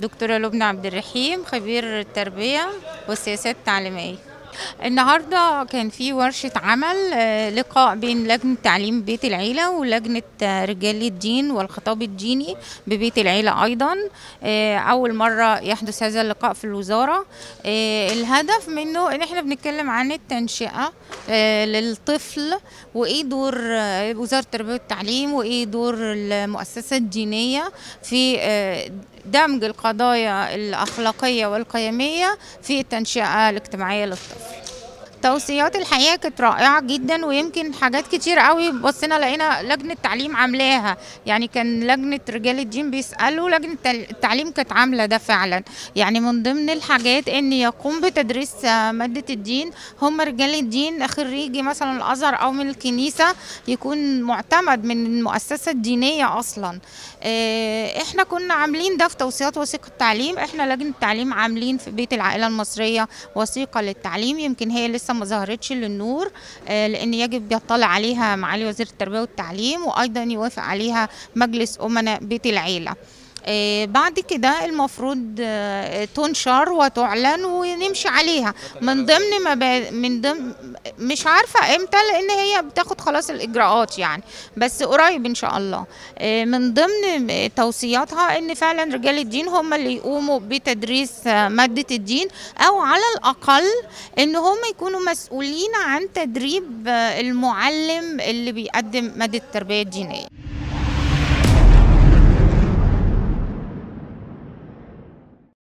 دكتورة لبنى عبد الرحيم خبير التربية والسياسات التعليمية النهارده كان في ورشة عمل آه، لقاء بين لجنة تعليم بيت العيلة ولجنة آه، رجال الدين والخطاب الديني ببيت العيلة أيضا آه، أول مرة يحدث هذا اللقاء في الوزارة آه، الهدف منه إن احنا بنتكلم عن التنشئة آه، للطفل وإيه دور آه، وزارة التربية والتعليم وإيه دور المؤسسة الدينية في آه، دمج القضايا الأخلاقية والقيمية في التنشئة الاجتماعية للطفل توصيات الحقيقه كانت رائعه جدا ويمكن حاجات كتير قوي بصينا لقينا لجنه تعليم عاملاها يعني كان لجنه رجال الدين بيسالوا لجنه التل- التعليم كانت عامله ده فعلا يعني من ضمن الحاجات ان يقوم بتدريس آه، ماده الدين هم رجال الدين خريجي مثلا الازهر او من الكنيسه يكون معتمد من المؤسسه الدينيه اصلا آه، احنا كنا عاملين ده في توصيات وثيقه التعليم احنا لجنه التعليم عاملين في بيت العائله المصريه وثيقه للتعليم يمكن هي لسه ما ظهرتش للنور آه، لان يجب يطلع عليها معالي وزير التربيه والتعليم وايضا يوافق عليها مجلس امناء بيت العيله آه، بعد كده المفروض آه، تنشر وتعلن ونمشي عليها من ضمن مبا... من ضمن مش عارفه امتى لان هي بتاخد خلاص الاجراءات يعني بس قريب ان شاء الله آه، من ضمن توصياتها ان فعلا رجال الدين هم اللي يقوموا بتدريس آه، ماده الدين او على الاقل ان هم يكونوا مسؤولين عن تدريب آه، المعلم اللي بيقدم ماده التربيه الدينيه